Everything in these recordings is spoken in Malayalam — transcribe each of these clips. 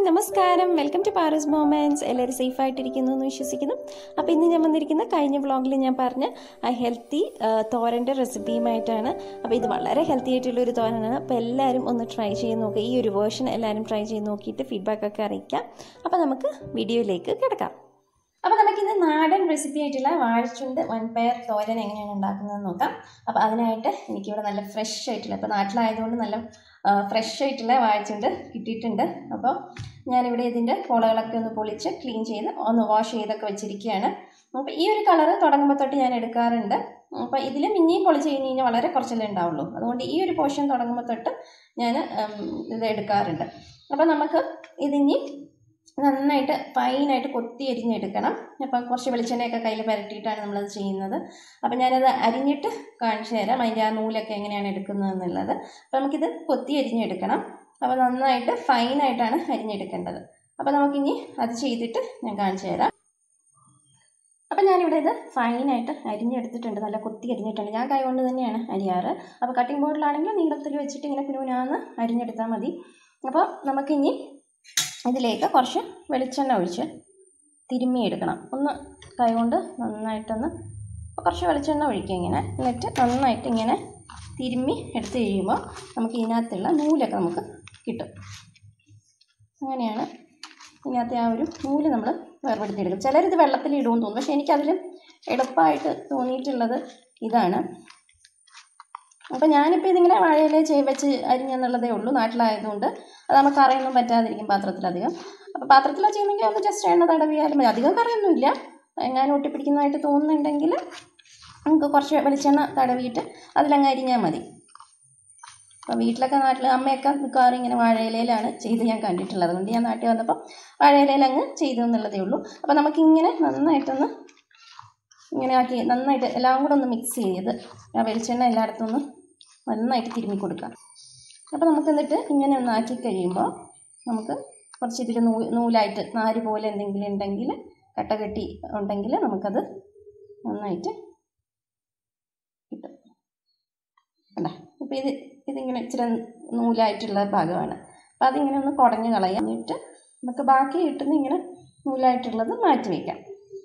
നമസ്കാരം വെൽക്കം ടു പാറസ് മൊമെൻറ്റ്സ് എല്ലാവരും സേഫ് ആയിട്ടിരിക്കുന്നു എന്ന് വിശ്വസിക്കുന്നു അപ്പോൾ ഇന്ന് ഞാൻ വന്നിരിക്കുന്ന കഴിഞ്ഞ വ്ളോഗിൽ ഞാൻ പറഞ്ഞ ആ ഹെൽത്തി തോരൻ്റെ റെസിപ്പിയുമായിട്ടാണ് അപ്പോൾ ഇത് വളരെ ഹെൽത്തി ആയിട്ടുള്ള ഒരു തോരനാണ് അപ്പോൾ എല്ലാവരും ഒന്ന് ട്രൈ ചെയ്ത് നോക്കുക ഈ ഒരു വേർഷൻ എല്ലാവരും ട്രൈ ചെയ്ത് നോക്കിയിട്ട് ഫീഡ്ബാക്ക് ഒക്കെ അറിയിക്കാം അപ്പോൾ നമുക്ക് വീഡിയോയിലേക്ക് കിടക്കാം അപ്പോൾ നമുക്കിന്ന് നാടൻ റെസിപ്പി ആയിട്ടുള്ള വാഴച്ചുണ്ട് വൻപയർ തോരൻ എങ്ങനെയാണ് ഉണ്ടാക്കുന്നത് നോക്കാം അപ്പോൾ അതിനായിട്ട് എനിക്കിവിടെ നല്ല ഫ്രഷ് ആയിട്ടുള്ള ഇപ്പോൾ നാട്ടിലായതുകൊണ്ട് നല്ല ഫ്രഷ് ആയിട്ടുള്ള വാഴച്ചുണ്ട് കിട്ടിയിട്ടുണ്ട് അപ്പോൾ ഞാനിവിടെ ഇതിൻ്റെ പോളകളൊക്കെ ഒന്ന് പൊളിച്ച് ക്ലീൻ ചെയ്ത് ഒന്ന് വാഷ് ചെയ്തൊക്കെ വെച്ചിരിക്കുകയാണ് അപ്പോൾ ഈ ഒരു കളറ് തുടങ്ങുമ്പോൾ തൊട്ട് ഞാൻ എടുക്കാറുണ്ട് അപ്പോൾ ഇതിൽ മിന്നിയും പൊളിച്ച് കഴിഞ്ഞ് കഴിഞ്ഞാൽ വളരെ കുറച്ചല്ലേ ഉണ്ടാവുള്ളൂ അതുകൊണ്ട് ഈ ഒരു പോർഷൻ തുടങ്ങുമ്പോൾ തൊട്ട് ഞാൻ ഇത് എടുക്കാറുണ്ട് അപ്പോൾ നമുക്ക് ഇതിനി നന്നായിട്ട് ഫൈനായിട്ട് കൊത്തി അരിഞ്ഞെടുക്കണം അപ്പം കുറച്ച് വെളിച്ചെണ്ണയൊക്കെ കയ്യിൽ പരട്ടിയിട്ടാണ് നമ്മളത് ചെയ്യുന്നത് അപ്പം ഞാനത് അരിഞ്ഞിട്ട് കാണിച്ചു തരാം അതിൻ്റെ ആ നൂലൊക്കെ എങ്ങനെയാണ് എടുക്കുന്നത് എന്നുള്ളത് അപ്പം നമുക്കിത് കൊത്തി അരിഞ്ഞെടുക്കണം അപ്പോൾ നന്നായിട്ട് ഫൈനായിട്ടാണ് അരിഞ്ഞെടുക്കേണ്ടത് അപ്പോൾ നമുക്കിനി അത് ചെയ്തിട്ട് ഞാൻ കാണിച്ചു തരാം അപ്പം ഞാനിവിടെ ഇത് ഫൈനായിട്ട് അരിഞ്ഞെടുത്തിട്ടുണ്ട് നല്ല കൊത്തി അരിഞ്ഞിട്ടുണ്ട് ഞാൻ കൈ കൊണ്ട് തന്നെയാണ് അരിയാറ് അപ്പോൾ കട്ടിംഗ് ബോർഡിലാണെങ്കിൽ നീളത്തിൽ വെച്ചിട്ട് ഇങ്ങനെ കുനുകുനാന്ന് അരിഞ്ഞെടുത്താൽ മതി അപ്പോൾ നമുക്കിനി ഇതിലേക്ക് കുറച്ച് വെളിച്ചെണ്ണ ഒഴിച്ച് തിരുമ്മി എടുക്കണം ഒന്ന് കൈകൊണ്ട് നന്നായിട്ടൊന്ന് കുറച്ച് വെളിച്ചെണ്ണ ഒഴിക്കുക ഇങ്ങനെ എന്നിട്ട് നന്നായിട്ട് ഇങ്ങനെ തിരുമ്മി എടുത്ത് കഴിയുമ്പോൾ നമുക്ക് ഇതിനകത്തുള്ള നൂലൊക്കെ നമുക്ക് കിട്ടും അങ്ങനെയാണ് ഇതിനകത്തെ ആ ഒരു നൂല് നമ്മൾ വേർപെടുത്തിയെടുക്കും ചിലരിത് വെള്ളത്തിൽ ഇടുമെന്ന് തോന്നും പക്ഷേ എനിക്കതിലും എളുപ്പമായിട്ട് തോന്നിയിട്ടുള്ളത് ഇതാണ് അപ്പോൾ ഞാനിപ്പോൾ ഇതിങ്ങനെ വാഴയില ചെയ് വെച്ച് അരിഞ്ഞെന്നുള്ളതേ ഉള്ളൂ നാട്ടിലായതുകൊണ്ട് അത് നമുക്ക് കറിയൊന്നും പറ്റാതിരിക്കും പാത്രത്തിലധികം അപ്പോൾ പാത്രത്തിലാണ് ചെയ്യുന്നെങ്കിൽ ഒന്ന് ജസ്റ്റ് എണ്ണ തടവിയാലും മതി അധികം കറിയൊന്നുമില്ല എങ്ങാനും ഒട്ടിപ്പിടിക്കുന്നതായിട്ട് തോന്നുന്നുണ്ടെങ്കിൽ നമുക്ക് കുറച്ച് വെളിച്ചെണ്ണ തടവിയിട്ട് അതിലങ്ങ് അരിഞ്ഞാൽ മതി അപ്പോൾ വീട്ടിലൊക്കെ നാട്ടിൽ അമ്മയൊക്കെ മിക്കവാറും ഇങ്ങനെ വാഴയിലയിലാണ് ചെയ്ത് ഞാൻ കണ്ടിട്ടുള്ളത് അതുകൊണ്ട് ഞാൻ നാട്ടിൽ വന്നപ്പോൾ വാഴയിലയിൽ അങ്ങ് ചെയ്തു എന്നുള്ളതേ ഉള്ളൂ അപ്പോൾ നമുക്കിങ്ങനെ നന്നായിട്ടൊന്ന് ഇങ്ങനെ ആക്കി നന്നായിട്ട് എല്ലാം കൂടെ ഒന്ന് മിക്സ് ചെയ്ത് ആ വെളിച്ചെണ്ണ എല്ലായിടത്തും ഒന്ന് നന്നായിട്ട് തിരുമ്മി കൊടുക്കാം അപ്പോൾ നമുക്ക് എന്നിട്ട് ഇങ്ങനെ ഒന്ന് ആക്കി കഴിയുമ്പോൾ നമുക്ക് കുറച്ച് ഇതിൽ നൂ നൂലായിട്ട് നാര് പോലെ എന്തെങ്കിലും ഉണ്ടെങ്കിൽ കട്ട കെട്ടി ഉണ്ടെങ്കിൽ നമുക്കത് നന്നായിട്ട് കിട്ടും കണ്ടേ ഇപ്പോൾ ഇത് ഇതിങ്ങനെ ഇച്ചിരി നൂലായിട്ടുള്ള ഭാഗമാണ് അപ്പോൾ അതിങ്ങനെ ഒന്ന് കുടഞ്ഞ് കളയാം എന്നിട്ട് നമുക്ക് ബാക്കി കിട്ടുന്ന ഇങ്ങനെ നൂലായിട്ടുള്ളത് മാറ്റി വയ്ക്കാം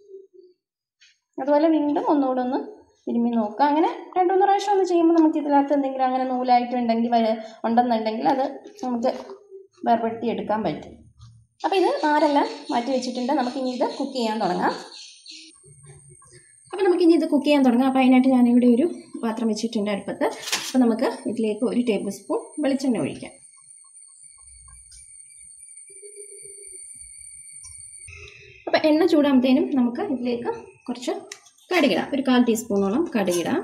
അതുപോലെ വീണ്ടും ഒന്നുകൂടെ ഒന്ന് തിരുമ്മി നോക്കുക അങ്ങനെ രണ്ട് മൂന്ന് പ്രാവശ്യം ഒന്ന് ചെയ്യുമ്പോൾ നമുക്ക് ഇതിനകത്ത് എന്തെങ്കിലും അങ്ങനെ നൂലായിട്ടുണ്ടെങ്കിൽ ഉണ്ടെന്നുണ്ടെങ്കിൽ അത് നമുക്ക് വേർപെടുത്തി എടുക്കാൻ പറ്റും അപ്പോൾ ഇത് നാരെല്ലാം മാറ്റി വെച്ചിട്ടുണ്ട് നമുക്കിനി ഇത് കുക്ക് ചെയ്യാൻ തുടങ്ങാം അപ്പോൾ നമുക്കിനി ഇത് കുക്ക് ചെയ്യാൻ തുടങ്ങാം അപ്പോൾ അതിനായിട്ട് ഞാനിവിടെ ഒരു പാത്രം വെച്ചിട്ടുണ്ട് അടുപ്പത്ത് അപ്പോൾ നമുക്ക് ഇതിലേക്ക് ഒരു ടേബിൾ സ്പൂൺ വെളിച്ചെണ്ണ ഒഴിക്കാം അപ്പോൾ എണ്ണ ചൂടാകുമ്പോഴത്തേനും നമുക്ക് ഇതിലേക്ക് കുറച്ച് കടുകിടാം ഒരു കാൽ ടീസ്പൂണോളം കടുകിടാം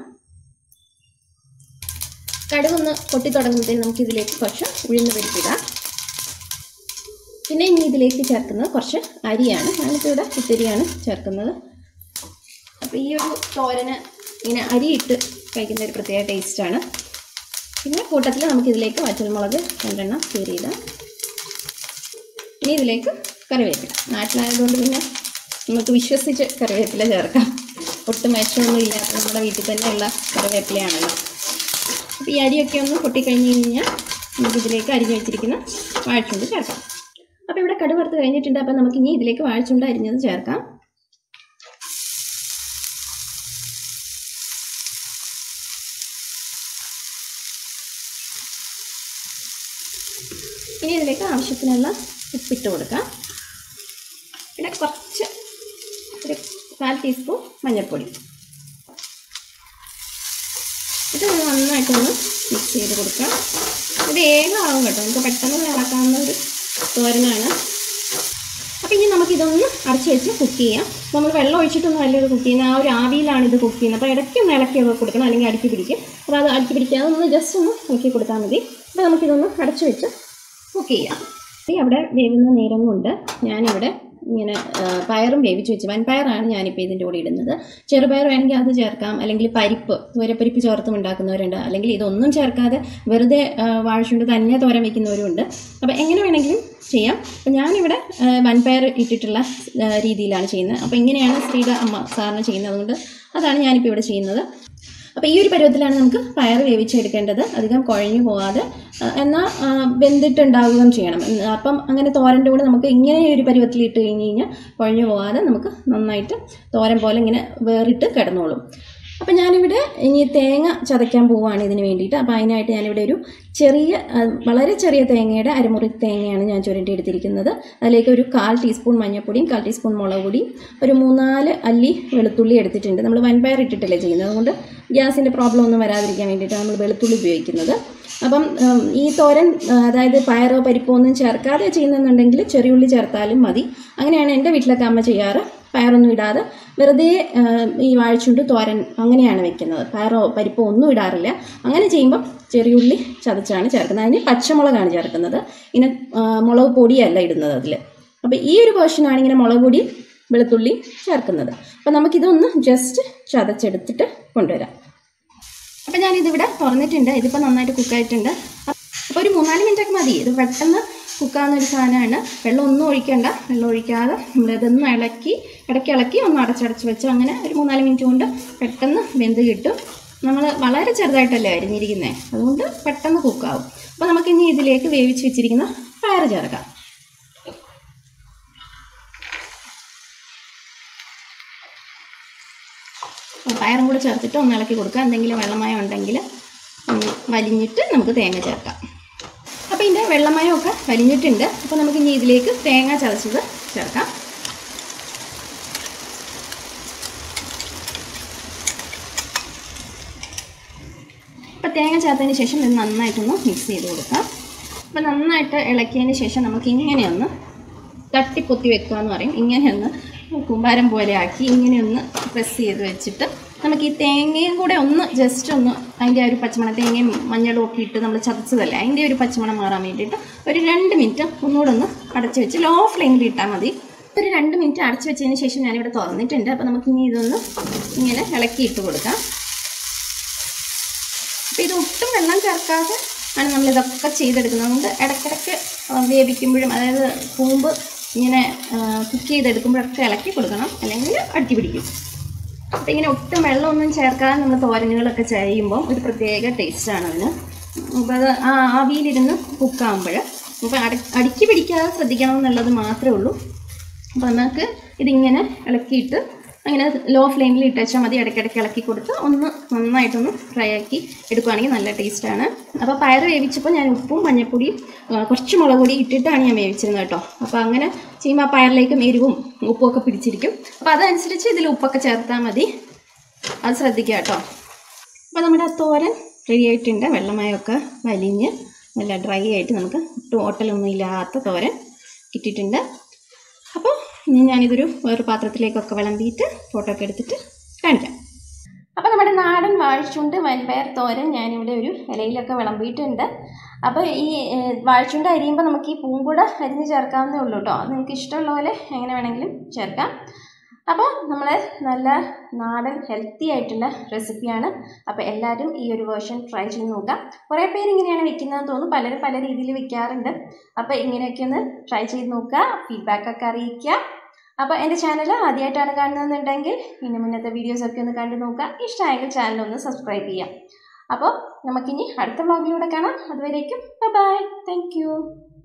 കടുകൊന്ന് പൊട്ടി തുടങ്ങുമ്പോഴത്തേനും നമുക്ക് ഇതിലേക്ക് കുറച്ച് ഉഴുന്ന് പരിപ്പിടാം പിന്നെ ഇനി ഇതിലേക്ക് ചേർക്കുന്നത് കുറച്ച് അരിയാണ് ഞാനിപ്പോൾ ഇവിടെ കുത്തിരിയാണ് ചേർക്കുന്നത് അപ്പോൾ ഈ ഒരു തോരന് ഇങ്ങനെ അരിയിട്ട് കഴിക്കുന്ന ഒരു പ്രത്യേക ടേസ്റ്റാണ് പിന്നെ കൂട്ടത്തിൽ നമുക്കിതിലേക്ക് വറ്റൽമുളക് രണ്ടെണ്ണം കീറിയിടാം ഇനി ഇതിലേക്ക് കറിവേപ്പില നാട്ടിലായതുകൊണ്ട് പിന്നെ നമുക്ക് വിശ്വസിച്ച് കറിവേപ്പില ചേർക്കാം ഒട്ടും വിഷമൊന്നും ഇല്ലാത്ത നമ്മുടെ വീട്ടിൽ തന്നെയുള്ള കറിവേപ്പിലയാണല്ലോ അപ്പോൾ ഈ അരിയൊക്കെ ഒന്ന് പൊട്ടിക്കഴിഞ്ഞ് കഴിഞ്ഞാൽ നമുക്കിതിലേക്ക് അരിഞ്ഞ് വെച്ചിരിക്കുന്ന വാഴച്ചുണ്ട് ചേർക്കാം അപ്പോൾ ഇവിടെ കടുക് വറുത്ത് കഴിഞ്ഞിട്ടുണ്ട് അപ്പോൾ നമുക്ക് ഇനി ഇതിലേക്ക് വാഴച്ചുണ്ട് അരിഞ്ഞത് ചേർക്കാം ഇനി ഇതിലേക്ക് ആവശ്യത്തിനുള്ള ഉപ്പിട്ട് കൊടുക്കാം പിന്നെ കുറച്ച് ഒരു കാൽ ടീസ്പൂൺ മഞ്ഞൾപ്പൊടി ഇത് നന്നായിട്ടൊന്ന് മിക്സ് ചെയ്ത് കൊടുക്കാം ഇത് ഏകമാവും കേട്ടോ നമുക്ക് പെട്ടെന്ന് ഇളക്കാവുന്ന ഒരു തോരനാണ് അപ്പോൾ ഇനി നമുക്കിതൊന്ന് അടച്ച് വെച്ച് കുക്ക് ചെയ്യാം നമ്മൾ വെള്ളം ഒഴിച്ചിട്ടൊന്നും അല്ല ഇത് കുക്ക് ചെയ്യുന്നത് ആ ഒരു ആവിയിലാണ് ഇത് കുക്ക് ചെയ്യുന്നത് അപ്പോൾ ഇടയ്ക്ക് ഒന്ന് ഇളക്കിയൊക്കെ കൊടുക്കണം അല്ലെങ്കിൽ അടുക്കി പിടിക്കും അപ്പോൾ അത് അടുക്കി പിടിക്കാതെ ഒന്ന് ജസ്റ്റ് ഒന്ന് ഇളക്കി കൊടുത്താൽ മതി അപ്പോൾ നമുക്കിതൊന്ന് അടച്ച് വെച്ച് കുക്ക് ചെയ്യാം ഈ അവിടെ വേവുന്ന നേരം കൊണ്ട് ഞാനിവിടെ ഇങ്ങനെ പയറും വേവിച്ച് വെച്ച് വൻപയറാണ് ഞാനിപ്പോൾ ഇതിൻ്റെ കൂടെ ഇടുന്നത് ചെറുപയർ വേണമെങ്കിൽ അത് ചേർക്കാം അല്ലെങ്കിൽ പരിപ്പ് തുവരപ്പരിപ്പ് ചേർത്തും ഉണ്ടാക്കുന്നവരുണ്ട് അല്ലെങ്കിൽ ഇതൊന്നും ചേർക്കാതെ വെറുതെ വാഴച്ചുണ്ട് തന്നെ തോരൻ വയ്ക്കുന്നവരുണ്ട് അപ്പോൾ എങ്ങനെ വേണമെങ്കിലും ചെയ്യാം അപ്പോൾ ഞാനിവിടെ വൻപയർ ഇട്ടിട്ടുള്ള രീതിയിലാണ് ചെയ്യുന്നത് അപ്പോൾ ഇങ്ങനെയാണ് സ്ത്രീയുടെ അമ്മ സാറിന് ചെയ്യുന്നത് അതുകൊണ്ട് അതാണ് ഞാനിപ്പോൾ ഇവിടെ ചെയ്യുന്നത് അപ്പോൾ ഈ ഒരു പരുവത്തിലാണ് നമുക്ക് പയർ വേവിച്ചെടുക്കേണ്ടത് അധികം കുഴഞ്ഞു പോകാതെ ആ, എന്നാൽ ആ, വെന്തിട്ടുണ്ടാവുകയും ചെയ്യണം ഉം, അപ്പം അങ്ങനെ തോരൻ്റെ കൂടെ നമുക്ക് ഇങ്ങനെ ഒരു പരുവത്തിൽ ഇട്ട് കഴിഞ്ഞ് കഴിഞ്ഞാൽ കുഴഞ്ഞു പോകാതെ നമുക്ക് നന്നായിട്ട് തോരൻ പോലെ ഇങ്ങനെ വേറിട്ട് കിടന്നോളും അപ്പം ഞാനിവിടെ ഇനി തേങ്ങ ചതയ്ക്കാൻ പോവുകയാണ് ഇതിന് വേണ്ടിയിട്ട് അപ്പോൾ അതിനായിട്ട് ഞാനിവിടെ ഒരു ചെറിയ ആ, വളരെ ചെറിയ തേങ്ങയുടെ അരമുറി തേങ്ങയാണ് ഞാൻ ചുരണ്ടി എടുത്തിരിക്കുന്നത് അതിലേക്ക് ഒരു കാൽ ടീസ്പൂൺ മഞ്ഞൾപ്പൊടിയും കാൽ ടീസ്പൂൺ മുളക് പൊടിയും ഒരു മൂന്നാല് അല്ലി വെളുത്തുള്ളി എടുത്തിട്ടുണ്ട് നമ്മൾ വൻപയർ ഇട്ടിട്ടല്ലേ ചെയ്യുന്നത് അതുകൊണ്ട് ഗ്യാസിൻ്റെ പ്രോബ്ലം ഒന്നും വരാതിരിക്കാൻ വേണ്ടിയിട്ടാണ് നമ്മൾ വെളുത്തുള്ളി ഉപയോഗിക്കുന്നത് അപ്പം ഉം, ഈ തോരൻ ആ, അതായത് പയറോ പരിപ്പോ ഒന്നും ചേർക്കാതെ ചെയ്യുന്നുണ്ടെങ്കിൽ ചെറിയുള്ളി ചേർത്താലും മതി അങ്ങനെയാണ് എൻ്റെ വീട്ടിലൊക്കെ അമ്മ ചെയ്യാറ് പയറൊന്നും ഇടാതെ വെറുതെ ആ, ഈ വാഴച്ചുണ്ട് തോരൻ അങ്ങനെയാണ് വെക്കുന്നത് പയറോ പരിപ്പോ ഒന്നും ഇടാറില്ല അങ്ങനെ ചെയ്യുമ്പം ചെറിയുള്ളി ചതച്ചാണ് ചേർക്കുന്നത് അതിന് പച്ചമുളകാണ് ചേർക്കുന്നത് ഇങ്ങനെ ആ, മുളക് പൊടിയല്ല ഇടുന്നത് അതിൽ അപ്പോൾ ഈ ഒരു പോർഷനാണ് ഇങ്ങനെ മുളക് പൊടി വെളുത്തുള്ളി ചേർക്കുന്നത് അപ്പോൾ നമുക്കിതൊന്ന് ജസ്റ്റ് ചതച്ചെടുത്തിട്ട് കൊണ്ടുവരാം അപ്പോൾ ഞാനിതിവിടെ തുറന്നിട്ടുണ്ട് ഇതിപ്പോൾ നന്നായിട്ട് കുക്കായിട്ടുണ്ട് അപ്പോൾ ഒരു മൂന്നാല് മിനിറ്റ് ഒക്കെ മതി ഇത് പെട്ടെന്ന് കുക്കാവുന്ന ഒരു സാധനമാണ് വെള്ളം ഒന്നും ഒഴിക്കണ്ട വെള്ളം ഒഴിക്കാതെ നമ്മളിതൊന്ന് ഇളക്കി ഇടയ്ക്ക് ഇളക്കി ഒന്ന് അടച്ചടച്ച് വെച്ച് അങ്ങനെ ഒരു മൂന്നാല് മിനിറ്റ് കൊണ്ട് പെട്ടെന്ന് വെന്ത് കിട്ടും നമ്മൾ വളരെ ചെറുതായിട്ടല്ലേ അരിഞ്ഞിരിക്കുന്നത് അതുകൊണ്ട് പെട്ടെന്ന് കുക്കാവും അപ്പോൾ നമുക്കിനി ഇതിലേക്ക് വേവിച്ച് വെച്ചിരിക്കുന്ന പയർ ചേർക്കാം പയറും കൂടെ ചേർത്തിട്ട് ഒന്ന് ഇളക്കി കൊടുക്കുക എന്തെങ്കിലും വെള്ളമയം ഉണ്ടെങ്കിൽ ഒന്ന് വലിഞ്ഞിട്ട് നമുക്ക് തേങ്ങ ചേർക്കാം അപ്പോൾ ഇതിൻ്റെ വെള്ളമയമൊക്കെ വലിഞ്ഞിട്ടുണ്ട് അപ്പോൾ നമുക്ക് ഇനി ഇതിലേക്ക് തേങ്ങ ചതച്ചത് ചേർക്കാം അപ്പോൾ തേങ്ങ ചേർത്തതിന് ശേഷം ഇത് നന്നായിട്ടൊന്ന് മിക്സ് ചെയ്ത് കൊടുക്കാം അപ്പോൾ നന്നായിട്ട് ഇളക്കിയതിന് ശേഷം നമുക്ക് ഇങ്ങനെയൊന്ന് തട്ടിപ്പൊത്തി വെക്കുക എന്ന് പറയും ഇങ്ങനെയൊന്ന് കുമ്പാരം പോലെ ആക്കി ഇങ്ങനെയൊന്ന് പ്രസ് ചെയ്ത് വെച്ചിട്ട് നമുക്ക് ഈ തേങ്ങയും കൂടെ ഒന്ന് ജസ്റ്റ് ഒന്ന് അതിൻ്റെ ആ ഒരു പച്ചമണം തേങ്ങയും മഞ്ഞളും ഒക്കെ ഇട്ട് നമ്മൾ ചതച്ചതല്ലേ അതിൻ്റെ ഒരു പച്ചമണം മാറാൻ വേണ്ടിയിട്ട് ഒരു രണ്ട് മിനിറ്റ് ഒന്നുകൂടെ ഒന്ന് അടച്ച് വെച്ച് ലോ ഫ്ലെയിമിൽ ഇട്ടാൽ മതി ഒരു രണ്ട് മിനിറ്റ് അടച്ച് വെച്ചതിന് ശേഷം ഞാനിവിടെ തുറന്നിട്ടുണ്ട് അപ്പോൾ നമുക്ക് ഇനി ഇതൊന്ന് ഇങ്ങനെ ഇളക്കി ഇട്ട് കൊടുക്കാം അപ്പോൾ ഇത് ഒട്ടും വെള്ളം ചേർക്കാതെ ആണ് നമ്മൾ ഇതൊക്കെ ചെയ്തെടുക്കുന്നത് അതുകൊണ്ട് ഇടയ്ക്കിടയ്ക്ക് ആ, വേവിക്കുമ്പോഴും അതായത് കൂമ്പ് ഇങ്ങനെ കുക്ക് ചെയ്തെടുക്കുമ്പോഴൊക്കെ ഇളക്കി കൊടുക്കണം അല്ലെങ്കിൽ അടി പിടിക്കും അപ്പോൾ ഇങ്ങനെ ഒട്ടും വെള്ളമൊന്നും ചേർക്കാതെ നമ്മൾ തോരനുകളൊക്കെ ചെയ്യുമ്പോൾ ഒരു പ്രത്യേക ടേസ്റ്റാണ് അതിന് അപ്പോൾ അത് ആ ആവിയിലിരുന്ന് കുക്കാകുമ്പോൾ അപ്പോൾ അട അടിക്ക് പിടിക്കാതെ ശ്രദ്ധിക്കണം എന്നുള്ളത് മാത്രമേ ഉള്ളൂ അപ്പോൾ നമുക്ക് ഇതിങ്ങനെ ഇളക്കിയിട്ട് അങ്ങനെ ലോ ഫ്ലെയിമിൽ ഇട്ട് വെച്ചാൽ മതി ഇടയ്ക്കിടയ്ക്ക് ഇളക്കി കൊടുത്ത് ഒന്ന് നന്നായിട്ടൊന്ന് ഫ്രൈ ആക്കി എടുക്കുകയാണെങ്കിൽ നല്ല ടേസ്റ്റാണ് അപ്പോൾ പയർ വേവിച്ചപ്പോൾ ഞാൻ ഉപ്പും മഞ്ഞൾപ്പൊടിയും ആ, കുറച്ച് മുളക് പൊടി ഇട്ടിട്ടാണ് ഞാൻ വേവിച്ചിരുന്നത് കേട്ടോ അപ്പോൾ അങ്ങനെ ചെയ്യുമ്പോൾ ആ പയറിലേക്കും എരിവും ഉപ്പും ഒക്കെ പിടിച്ചിരിക്കും അപ്പോൾ അതനുസരിച്ച് ഇതിൽ ഉപ്പൊക്കെ ചേർത്താൽ മതി അത് ശ്രദ്ധിക്കുക കേട്ടോ അപ്പോൾ നമ്മുടെ ആ തോരൻ റെഡി ആയിട്ടുണ്ട് വെള്ളമയമൊക്കെ വലിഞ്ഞ് നല്ല ഡ്രൈ ആയിട്ട് നമുക്ക് ഒട്ടും ഓട്ടലൊന്നും ഇല്ലാത്ത തോരൻ കിട്ടിയിട്ടുണ്ട് അപ്പോൾ ഇനി ഞാനിതൊരു വേറെ പാത്രത്തിലേക്കൊക്കെ വിളമ്പിയിട്ട് ഫോട്ടോ ഒക്കെ എടുത്തിട്ട് കാണിക്കാം അപ്പോൾ നമ്മുടെ നാടൻ വാഴച്ചുണ്ട് വൻപയർ തോരൻ ഞാനിവിടെ ഒരു ഇലയിലൊക്കെ വിളമ്പിയിട്ടുണ്ട് അപ്പോൾ ഈ ഏഹ്, വാഴച്ചുണ്ട് അരിയുമ്പോൾ നമുക്ക് ഈ പൂവും കൂടെ അരിഞ്ഞ് ചേർക്കാവുന്നേ ഉള്ളൂ കേട്ടോ അത് നിങ്ങൾക്ക് ഇഷ്ടമുള്ള പോലെ എങ്ങനെ വേണമെങ്കിലും ചേർക്കാം അപ്പോൾ നമ്മൾ നല്ല നാടൻ ഹെൽത്തി ആയിട്ടുള്ള റെസിപ്പിയാണ് അപ്പോൾ എല്ലാവരും ഈ ഒരു വേർഷൻ ട്രൈ ചെയ്ത് നോക്കാം കുറേ പേര് ഇങ്ങനെയാണ് വെക്കുന്നതെന്ന് തോന്നുന്നു പലരും പല രീതിയിൽ വെക്കാറുണ്ട് അപ്പോൾ ഇങ്ങനെയൊക്കെ ഒന്ന് ട്രൈ ചെയ്ത് നോക്കുക ഫീഡ്ബാക്കൊക്കെ അറിയിക്കുക അപ്പോൾ എൻ്റെ ചാനൽ ആദ്യമായിട്ടാണ് കാണുന്നതെന്നുണ്ടെങ്കിൽ ഇനി മുന്നത്തെ വീഡിയോസൊക്കെ ഒന്ന് കണ്ടു നോക്കുക ഇഷ്ടമായെങ്കിൽ ചാനൽ ഒന്ന് സബ്സ്ക്രൈബ് ചെയ്യാം അപ്പോൾ നമുക്കിനി അടുത്ത വ്ളോഗിലൂടെ കാണാം അതുവരേക്കും ബൈ താങ്ക് യു